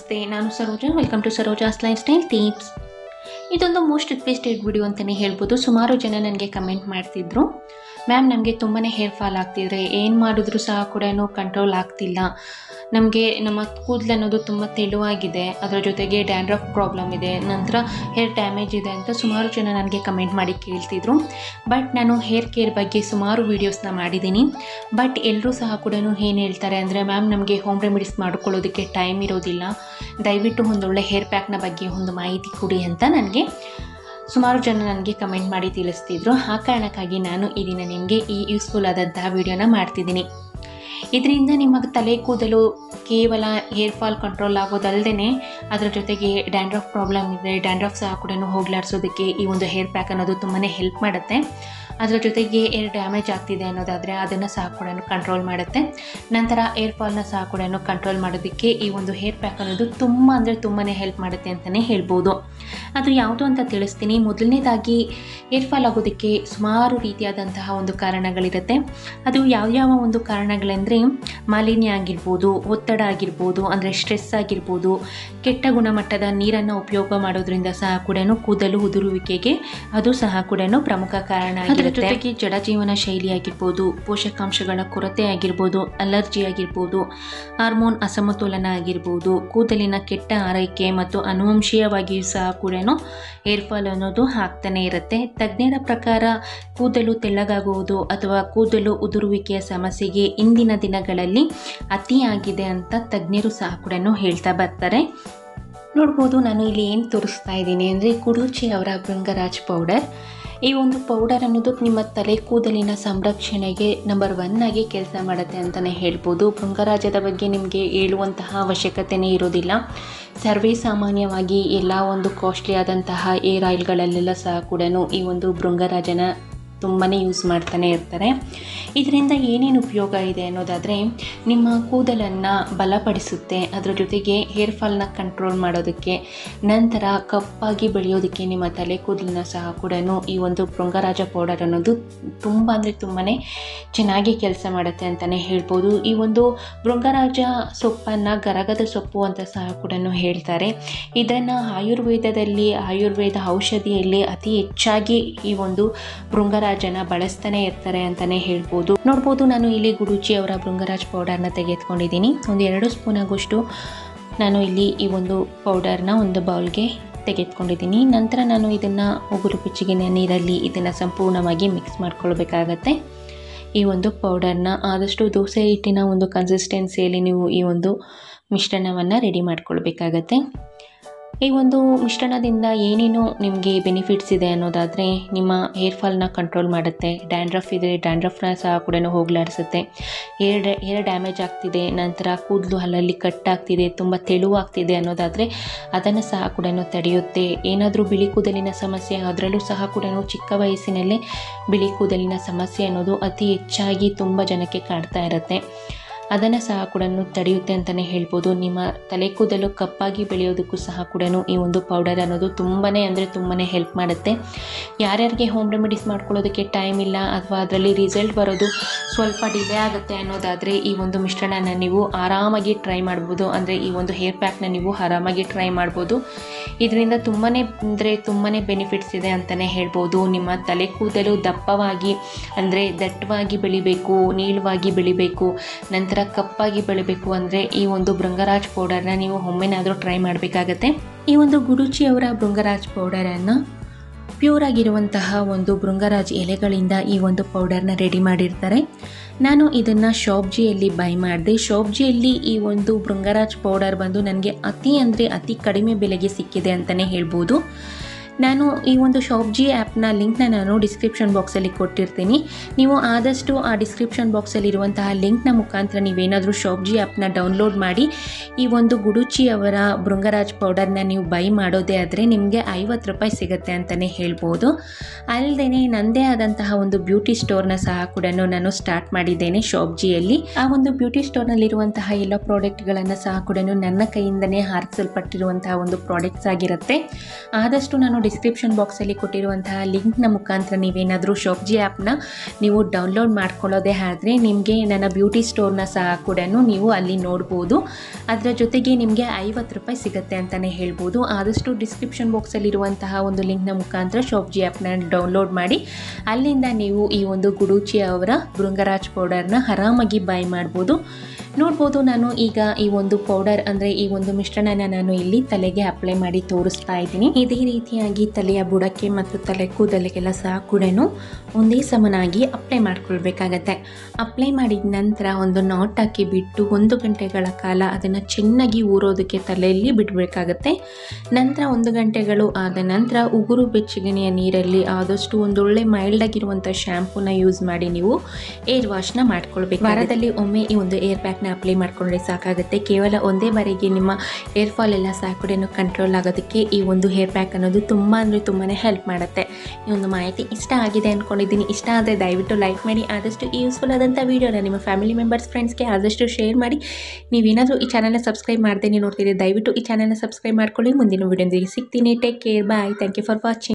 ನಮಸ್ತೆ ನಾನು Saroja welcome to Saroja's lifestyle tips ಇದೊಂದು ಮೋಸ್ಟ್ ರಿಕ್ವೆಸ್ಟೆಡ್ ವಿಡಿಯೋ ಅಂತಲೇ ಹೇಳ್ಬೋದು ಸುಮಾರು ಜನ ನನಗೆ ಕಮೆಂಟ್ ಮಾಡ್ತಿದ್ರು ಮ್ಯಾಮ್ ನಮಗೆ ತುಂಬಾ ಹೇರ್ ಫಾಲ್ ಆಗ್ತಿದ್ರೆ ಏನು ಮಾಡಿದ್ರೂ ಸಹ ಕೂಡ ಕಂಟ್ರೋಲ್ ಆಗ್ತಿಲ್ಲ ನಮಗೆ ನಮ್ಮ ಕೂದಲು ಅನ್ನೋದು ತುಂಬ ತೆಳುವಾಗಿದೆ ಅದರ ಜೊತೆಗೆ ಡ್ಯಾಂಡ್ರಫ್ ಪ್ರಾಬ್ಲಮ್ ಇದೆ ನಂತರ ಹೇರ್ ಡ್ಯಾಮೇಜ್ ಇದೆ ಅಂತ ಸುಮಾರು ಜನ ನನಗೆ ಕಮೆಂಟ್ ಮಾಡಿ ಕೇಳ್ತಿದ್ರು ಬಟ್ ನಾನು ಹೇರ್ ಕೇರ್ ಬಗ್ಗೆ ಸುಮಾರು ವೀಡಿಯೋಸ್ನ ಮಾಡಿದ್ದೀನಿ ಬಟ್ ಎಲ್ಲರೂ ಸಹ ಕೂಡ ಏನು ಹೇಳ್ತಾರೆ ಅಂದರೆ ಮ್ಯಾಮ್ ನಮಗೆ ಹೋಮ್ ರೆಮಿಡೀಸ್ ಮಾಡ್ಕೊಳ್ಳೋದಕ್ಕೆ ಟೈಮ್ ಇರೋದಿಲ್ಲ ದಯವಿಟ್ಟು ಒಂದೊಳ್ಳೆ ಹೇರ್ ಪ್ಯಾಕ್ನ ಬಗ್ಗೆ ಒಂದು ಮಾಹಿತಿ ಕೊಡಿ ಅಂತ ನನಗೆ ಸುಮಾರು ಜನ ನನಗೆ ಕಮೆಂಟ್ ಮಾಡಿ ತಿಳಿಸ್ತಿದ್ರು ಆ ಕಾರಣಕ್ಕಾಗಿ ನಾನು ಈ ದಿನ ನಿಮಗೆ ಈ ಯೂಸ್ಫುಲ್ ಆದಂತಹ ವಿಡಿಯೋನ ಮಾಡ್ತಿದ್ದೀನಿ ಇದರಿಂದ ನಿಮ್ಮ ತಲೆ ಕೂದಲು ಕೇವಲ ಹೇರ್ ಫಾಲ್ ಕಂಟ್ರೋಲ್ ಆಗೋದಲ್ಲದೆ ಅದರ ಜೊತೆಗೆ ಡ್ಯಾಂಡ್ರಫ್ ಪ್ರಾಬ್ಲಮ್ ಇದೆ ಡ್ಯಾಂಡ್ರಫ್ ಸಹ ಕೂಡ ಹೋಗ್ಲಾಡ್ಸೋದಕ್ಕೆ ಈ ಒಂದು ಹೇರ್ ಪ್ಯಾಕ್ ಅನ್ನೋದು ತುಂಬಾ ಹೆಲ್ಪ್ ಮಾಡುತ್ತೆ ಅದರ ಜೊತೆಗೆ ಏರ್ ಡ್ಯಾಮೇಜ್ ಆಗ್ತಿದೆ ಅನ್ನೋದಾದರೆ ಅದನ್ನು ಸಹ ಕೂಡ ಕಂಟ್ರೋಲ್ ಮಾಡುತ್ತೆ ನಂತರ ಏರ್ ಫಾಲ್ನ ಸಹ ಕೂಡ ಕಂಟ್ರೋಲ್ ಮಾಡೋದಕ್ಕೆ ಈ ಒಂದು ಹೇರ್ ಪ್ಯಾಕ್ ಅನ್ನೋದು ತುಂಬ ಅಂದರೆ ತುಂಬಾ ಹೆಲ್ಪ್ ಮಾಡುತ್ತೆ ಅಂತಲೇ ಹೇಳ್ಬೋದು ಅದು ಯಾವುದು ಅಂತ ತಿಳಿಸ್ತೀನಿ ಮೊದಲನೇದಾಗಿ ಏರ್ ಫಾಲ್ ಆಗೋದಕ್ಕೆ ಸುಮಾರು ರೀತಿಯಾದಂತಹ ಒಂದು ಕಾರಣಗಳಿರುತ್ತೆ ಅದು ಯಾವ್ಯಾವ ಒಂದು ಕಾರಣಗಳೆಂದರೆ ಮಾಲಿನ್ಯ ಆಗಿರ್ಬೋದು ಒತ್ತಡ ಆಗಿರ್ಬೋದು ಅಂದರೆ ಸ್ಟ್ರೆಸ್ ಆಗಿರ್ಬೋದು ಕೆಟ್ಟ ಗುಣಮಟ್ಟದ ನೀರನ್ನು ಉಪಯೋಗ ಮಾಡೋದ್ರಿಂದ ಸಹ ಕೂಡ ಕೂದಲು ಉದುರುವಿಕೆಗೆ ಅದು ಸಹ ಕೂಡ ಪ್ರಮುಖ ಕಾರಣ ಅದರ ಜೊತೆಗೆ ಜಡಜೀವನ ಶೈಲಿ ಆಗಿರ್ಬೋದು ಪೋಷಕಾಂಶಗಳ ಕೊರತೆ ಆಗಿರ್ಬೋದು ಅಲರ್ಜಿ ಆಗಿರ್ಬೋದು ಹಾರ್ಮೋನ್ ಅಸಮತೋಲನ ಆಗಿರ್ಬೋದು ಕೂದಲಿನ ಕೆಟ್ಟ ಆರೈಕೆ ಮತ್ತು ಅನುವಂಶೀಯವಾಗಿಯೂ ಸಹ ಕೂಡ ಹೇರ್ ಫಾಲ್ ಅನ್ನೋದು ಆಗ್ತಾನೆ ಇರುತ್ತೆ ತಜ್ಞರ ಪ್ರಕಾರ ಕೂದಲು ತೆಳ್ಳಗಾಗುವುದು ಅಥವಾ ಕೂದಲು ಉದುರುವಿಕೆಯ ಸಮಸ್ಯೆಗೆ ಇಂದಿನ ದಿನಗಳಲ್ಲಿ ಅತಿಯಾಗಿದೆ ಅಂತ ತಜ್ಞರು ಸಹ ಕೂಡ ಹೇಳ್ತಾ ಬರ್ತಾರೆ ನೋಡ್ಬೋದು ನಾನು ಇಲ್ಲಿ ಏನು ತೋರಿಸ್ತಾ ಇದ್ದೀನಿ ಅಂದರೆ ಕುಡುಚಿ ಅವರ ಭೃಂಗರಾಜ್ ಪೌಡರ್ ಈ ಒಂದು ಪೌಡರ್ ಅನ್ನೋದು ನಿಮ್ಮ ತಲೆ ಕೂದಲಿನ ಸಂರಕ್ಷಣೆಗೆ ನಂಬರ್ ಒನ್ ಆಗಿ ಕೆಲಸ ಮಾಡುತ್ತೆ ಅಂತಲೇ ಹೇಳ್ಬೋದು ಭೃಂಗರಾಜದ ಬಗ್ಗೆ ನಿಮಗೆ ಹೇಳುವಂತಹ ಅವಶ್ಯಕತೆಯೇ ಇರೋದಿಲ್ಲ ಸರ್ವೇ ಸಾಮಾನ್ಯವಾಗಿ ಎಲ್ಲ ಒಂದು ಕಾಸ್ಟ್ಲಿ ಆದಂತಹ ಏರ್ ಆಯಿಲ್ಗಳಲ್ಲೆಲ್ಲ ಸಹ ಕೂಡ ಈ ಒಂದು ಭೃಂಗರಾಜನ ತುಂಬಾ ಯೂಸ್ ಮಾಡ್ತಾನೆ ಇರ್ತಾರೆ ಇದರಿಂದ ಏನೇನು ಉಪಯೋಗ ಇದೆ ಅನ್ನೋದಾದರೆ ನಿಮ್ಮ ಕೂದಲನ್ನು ಬಲಪಡಿಸುತ್ತೆ ಅದರ ಜೊತೆಗೆ ಹೇರ್ ಫಾಲ್ನ ಕಂಟ್ರೋಲ್ ಮಾಡೋದಕ್ಕೆ ನಂತರ ಕಪ್ಪಾಗಿ ಬೆಳೆಯೋದಕ್ಕೆ ನಿಮ್ಮ ತಲೆ ಕೂದಲನ್ನ ಸಹ ಕೂಡ ಈ ಒಂದು ಭೃಂಗರಾಜ ಪೌಡರ್ ಅನ್ನೋದು ತುಂಬ ಅಂದರೆ ತುಂಬಾ ಚೆನ್ನಾಗಿ ಕೆಲಸ ಮಾಡುತ್ತೆ ಅಂತಲೇ ಹೇಳ್ಬೋದು ಈ ಒಂದು ಭೃಂಗರಾಜ ಸೊಪ್ಪನ್ನು ಗರಗದ ಸೊಪ್ಪು ಅಂತ ಸಹ ಕೂಡ ಹೇಳ್ತಾರೆ ಇದನ್ನು ಆಯುರ್ವೇದದಲ್ಲಿ ಆಯುರ್ವೇದ ಔಷಧಿಯಲ್ಲಿ ಅತಿ ಹೆಚ್ಚಾಗಿ ಈ ಒಂದು ಭೃಂಗರಾಜನ ಬಳಸ್ತಾನೆ ಇರ್ತಾರೆ ಅಂತಲೇ ಹೇಳ್ಬೋದು ನೋಡ್ಬೋದು ನಾನು ಇಲ್ಲಿ ಗುಡುಚಿ ಅವರ ಭೃಂಗರಾಜ್ ಪೌಡರ್ನ ತೆಗೆದುಕೊಂಡಿದ್ದೀನಿ ಒಂದು ಎರಡು ಸ್ಪೂನ್ ಆಗುವಷ್ಟು ನಾನು ಇಲ್ಲಿ ಈ ಒಂದು ಪೌಡರ್ನ ಒಂದು ಬೌಲ್ಗೆ ತೆಗೆದುಕೊಂಡಿದ್ದೀನಿ ನಂತರ ನಾನು ಇದನ್ನು ಉಗುರು ಬೆಚ್ಚಗಿನ ನೀರಲ್ಲಿ ಇದನ್ನು ಸಂಪೂರ್ಣವಾಗಿ ಮಿಕ್ಸ್ ಮಾಡ್ಕೊಳ್ಬೇಕಾಗತ್ತೆ ಈ ಒಂದು ಪೌಡರ್ನ ಆದಷ್ಟು ದೋಸೆ ಹಿಟ್ಟಿನ ಒಂದು ಕನ್ಸಿಸ್ಟೆನ್ಸಿಯಲ್ಲಿ ನೀವು ಈ ಒಂದು ಮಿಶ್ರಣವನ್ನು ರೆಡಿ ಮಾಡ್ಕೊಳ್ಬೇಕಾಗತ್ತೆ ಈ ಒಂದು ಮಿಶ್ರಣದಿಂದ ಏನೇನು ನಿಮಗೆ ಬೆನಿಫಿಟ್ಸ್ ಇದೆ ಅನ್ನೋದಾದರೆ ನಿಮ್ಮ ಹೇರ್ ಫಾಲ್ನ ಕಂಟ್ರೋಲ್ ಮಾಡುತ್ತೆ ಡ್ಯಾಂಡ್ರಫ್ ಇದೆ ಡ್ಯಾಂಡ್ರಫ್ನ ಸಹ ಕೂಡ ಹೋಗ್ಲಾಡಿಸುತ್ತೆ ಹೇರ್ ಡ್ಯಾ ಹೇರ್ ಡ್ಯಾಮೇಜ್ ಆಗ್ತಿದೆ ನಂತರ ಕೂದಲು ಅಲ್ಲಲ್ಲಿ ಕಟ್ ಆಗ್ತಿದೆ ತುಂಬ ತೆಳುವಾಗ್ತಿದೆ ಅನ್ನೋದಾದರೆ ಅದನ್ನು ಸಹ ಕೂಡ ತಡೆಯುತ್ತೆ ಏನಾದರೂ ಬಿಳಿ ಕೂದಲಿನ ಸಮಸ್ಯೆ ಅದರಲ್ಲೂ ಸಹ ಕೂಡ ಚಿಕ್ಕ ವಯಸ್ಸಿನಲ್ಲೇ ಬಿಳಿ ಕೂದಲಿನ ಸಮಸ್ಯೆ ಅನ್ನೋದು ಅತಿ ಹೆಚ್ಚಾಗಿ ತುಂಬ ಜನಕ್ಕೆ ಕಾಡ್ತಾ ಇರುತ್ತೆ ಅದನ್ನು ಸಹ ಕೂಡ ತಡೆಯುತ್ತೆ ಅಂತಲೇ ಹೇಳ್ಬೋದು ನಿಮ್ಮ ತಲೆ ಕೂದಲು ಕಪ್ಪಾಗಿ ಬೆಳೆಯೋದಕ್ಕೂ ಸಹ ಕೂಡ ಈ ಒಂದು ಪೌಡರ್ ಅನ್ನೋದು ತುಂಬಾ ಅಂದರೆ ತುಂಬಾ ಹೆಲ್ಪ್ ಮಾಡುತ್ತೆ ಯಾರ್ಯಾರಿಗೆ ಹೋಮ್ ರೆಮಿಡೀಸ್ ಮಾಡ್ಕೊಳ್ಳೋದಕ್ಕೆ ಟೈಮ್ ಇಲ್ಲ ಅಥವಾ ಅದರಲ್ಲಿ ರಿಸಲ್ಟ್ ಬರೋದು ಸ್ವಲ್ಪ ಡಿಲೇ ಆಗುತ್ತೆ ಅನ್ನೋದಾದರೆ ಈ ಒಂದು ಮಿಶ್ರಣನ ನೀವು ಆರಾಮಾಗಿ ಟ್ರೈ ಮಾಡ್ಬೋದು ಅಂದರೆ ಈ ಒಂದು ಹೇರ್ ಪ್ಯಾಕ್ನ ನೀವು ಆರಾಮಾಗಿ ಟ್ರೈ ಮಾಡ್ಬೋದು ಇದರಿಂದ ತುಂಬಾ ಅಂದರೆ ತುಂಬಾ ಬೆನಿಫಿಟ್ಸ್ ಇದೆ ಅಂತಲೇ ಹೇಳ್ಬೋದು ನಿಮ್ಮ ತಲೆ ಕೂದಲು ದಪ್ಪವಾಗಿ ಅಂದರೆ ದಟ್ಟವಾಗಿ ಬೆಳಿಬೇಕು ನೀಳವಾಗಿ ಬೆಳಿಬೇಕು ನಂತರ ಕಪ್ಪಾಗಿ ಬೆಳಿಬೇಕು ಅಂದರೆ ಈ ಒಂದು ಭೃಂಗರಾಜ್ ಪೌಡರ್ನ ನೀವು ಒಮ್ಮೆನಾದರೂ ಟ್ರೈ ಮಾಡಬೇಕಾಗತ್ತೆ ಈ ಒಂದು ಗುಡುಚಿಯವರ ಭೃಂಗರಾಜ್ ಪೌಡರನ್ನು ಪ್ಯೂರ್ ಆಗಿರುವಂತಹ ಒಂದು ಭೃಂಗರಾಜ್ ಎಲೆಗಳಿಂದ ಈ ಒಂದು ಪೌಡರ್ನ ರೆಡಿ ಮಾಡಿರ್ತಾರೆ ನಾನು ಇದನ್ನು ಶಾಪ್ಜಿಯಲ್ಲಿ ಬೈ ಮಾಡಿದೆ ಶಾಪ್ಜಿಯಲ್ಲಿ ಈ ಒಂದು ಭೃಂಗರಾಜ್ ಪೌಡರ್ ಬಂದು ನನಗೆ ಅತಿ ಅಂದರೆ ಅತಿ ಕಡಿಮೆ ಬೆಲೆಗೆ ಸಿಕ್ಕಿದೆ ಅಂತಲೇ ಹೇಳ್ಬೋದು ನಾನು ಈ ಒಂದು ಶಾಪ್ಜಿ ಆ್ಯಪ್ನ ಲಿಂಕ್ನ ನಾನು ಡಿಸ್ಕ್ರಿಪ್ಷನ್ ಬಾಕ್ಸಲ್ಲಿ ಕೊಟ್ಟಿರ್ತೀನಿ ನೀವು ಆದಷ್ಟು ಆ ಡಿಸ್ಕ್ರಿಪ್ಷನ್ ಬಾಕ್ಸಲ್ಲಿರುವಂತಹ ಲಿಂಕ್ನ ಮುಖಾಂತರ ನೀವೇನಾದರೂ ಶಾಪ್ಜಿ ಆ್ಯಪ್ನ ಡೌನ್ಲೋಡ್ ಮಾಡಿ ಈ ಒಂದು ಗುಡುಚಿ ಅವರ ಭೃಂಗರಾಜ್ ಪೌಡರ್ನ ನೀವು ಬೈ ಮಾಡೋದೇ ಆದರೆ ನಿಮಗೆ ಐವತ್ತು ರೂಪಾಯಿ ಸಿಗುತ್ತೆ ಅಂತಲೇ ಹೇಳ್ಬೋದು ಅಲ್ಲದೆ ನನ್ನದೇ ಆದಂತಹ ಒಂದು ಬ್ಯೂಟಿ ಸ್ಟೋರ್ನ ಸಹ ಕೂಡ ನಾನು ಸ್ಟಾರ್ಟ್ ಮಾಡಿದ್ದೇನೆ ಶಾಪ್ಜಿಯಲ್ಲಿ ಆ ಒಂದು ಬ್ಯೂಟಿ ಸ್ಟೋರ್ನಲ್ಲಿರುವಂತಹ ಎಲ್ಲ ಪ್ರಾಡಕ್ಟ್ಗಳನ್ನು ಸಹ ಕೂಡ ನನ್ನ ಕೈಯಿಂದನೇ ಹಾರಿಸಲ್ಪಟ್ಟಿರುವಂತಹ ಒಂದು ಪ್ರಾಡಕ್ಟ್ಸ್ ಆಗಿರುತ್ತೆ ಆದಷ್ಟು ನಾನು ಡಿಸ್ಕ್ರಿಪ್ಷನ್ ಬಾಕ್ಸಲ್ಲಿ ಕೊಟ್ಟಿರುವಂತಹ ಲಿಂಕ್ನ ಮುಖಾಂತರ ನೀವೇನಾದರೂ ಶಾಪ್ಜಿ ಆ್ಯಪ್ನ ನೀವು ಡೌನ್ಲೋಡ್ ಮಾಡ್ಕೊಳ್ಳೋದೇ ಆದರೆ ನಿಮಗೆ ನನ್ನ ಬ್ಯೂಟಿ ಸ್ಟೋರ್ನ ಸಹ ಕೂಡ ನೀವು ಅಲ್ಲಿ ನೋಡ್ಬೋದು ಅದರ ಜೊತೆಗೆ ನಿಮಗೆ ಐವತ್ತು ರೂಪಾಯಿ ಸಿಗುತ್ತೆ ಅಂತಲೇ ಹೇಳ್ಬೋದು ಆದಷ್ಟು ಡಿಸ್ಕ್ರಿಪ್ಷನ್ ಬಾಕ್ಸಲ್ಲಿರುವಂತಹ ಒಂದು ಲಿಂಕ್ನ ಮುಖಾಂತರ ಶಾಪ್ಜಿ ಆ್ಯಪ್ನ ಡೌನ್ಲೋಡ್ ಮಾಡಿ ಅಲ್ಲಿಂದ ನೀವು ಈ ಒಂದು ಗುಡೂಚಿ ಅವರ ಭೃಂಗರಾಜ್ ಪೌಡರ್ನ ಆರಾಮಾಗಿ ಬೈ ಮಾಡ್ಬೋದು ನೋಡ್ಬೋದು ನಾನು ಈಗ ಈ ಒಂದು ಪೌಡರ್ ಅಂದರೆ ಈ ಒಂದು ಮಿಶ್ರಣನ ನಾನು ಇಲ್ಲಿ ತಲೆಗೆ ಅಪ್ಲೈ ಮಾಡಿ ತೋರಿಸ್ತಾ ಇದ್ದೀನಿ ಇದೇ ರೀತಿಯಾಗಿ ತಲೆಯ ಬುಡಕ್ಕೆ ಮತ್ತು ತಲೆ ಕೂದಲಿಗೆಲ್ಲ ಸಹ ಕೂಡ ಒಂದೇ ಸಮನಾಗಿ ಅಪ್ಲೈ ಮಾಡ್ಕೊಳ್ಬೇಕಾಗತ್ತೆ ಅಪ್ಲೈ ಮಾಡಿದ ನಂತರ ಒಂದು ನಾಟ್ ಹಾಕಿ ಬಿಟ್ಟು ಒಂದು ಗಂಟೆಗಳ ಕಾಲ ಅದನ್ನು ಚೆನ್ನಾಗಿ ಊರೋದಕ್ಕೆ ತಲೆಯಲ್ಲಿ ಬಿಡಬೇಕಾಗತ್ತೆ ನಂತರ ಒಂದು ಗಂಟೆಗಳು ಆದ ನಂತರ ಉಗುರು ಬೆಚ್ಚಗಿನೆಯ ನೀರಲ್ಲಿ ಆದಷ್ಟು ಒಂದೊಳ್ಳೆ ಮೈಲ್ಡ್ ಆಗಿರುವಂಥ ಶ್ಯಾಂಪೂನ ಯೂಸ್ ಮಾಡಿ ನೀವು ಏರ್ ವಾಶ್ನ ಮಾಡ್ಕೊಳ್ಬೇಕು ವಾರದಲ್ಲಿ ಒಮ್ಮೆ ಈ ಒಂದು ಏರ್ ಪ್ಯಾಕ್ನ ಅಪ್ಲೈ ಮಾಡ್ಕೊಂಡ್ರೆ ಸಾಕಾಗುತ್ತೆ ಕೇವಲ ಒಂದೇ ಬಾರಿಗೆ ನಿಮ್ಮ ಏರ್ ಫಾಲ್ ಎಲ್ಲ ಸಹ ಕೂಡ ಕಂಟ್ರೋಲ್ ಆಗೋದಕ್ಕೆ ಈ ಒಂದು ಹೇರ್ ಪ್ಯಾಕ್ ಅನ್ನೋದು ತುಂಬ ಅಂದರೆ ತುಂಬಾ ಹೆಲ್ಪ್ ಮಾಡುತ್ತೆ ಈ ಒಂದು ಮಾಹಿತಿ ಇಷ್ಟ ಆಗಿದೆ ಅಂದ್ಕೊಂಡಿದ್ದೀನಿ ಇಷ್ಟ ಆದರೆ ದಯವಿಟ್ಟು ಲೈಕ್ ಮಾಡಿ ಆದಷ್ಟು ಈ ಯೂಸ್ಫುಲ್ ಆದಂಥ ವೀಡಿಯೋನ ನಿಮ್ಮ ಫ್ಯಾಮಿಲಿ ಮೆಂಬರ್ಸ್ ಫ್ರೆಂಡ್ಸ್ಗೆ ಆದಷ್ಟು ಶೇರ್ ಮಾಡಿ ನೀವೇನಾದರೂ ಈ ಚಾನಲ್ನ ಸಬ್ಸ್ಕ್ರೈಬ್ ಮಾಡ್ದೇನೆ ನೋಡ್ತೀರಿ ದಯವಿಟ್ಟು ಈ ಚಾನಲ್ನ ಸಬ್ಸ್ಕ್ರೈಬ್ ಮಾಡ್ಕೊಳ್ಳಿ ಮುಂದಿನ ವೀಡಿಯೋದಲ್ಲಿ ಸಿಗ್ತೀನಿ take care bye thank you for watching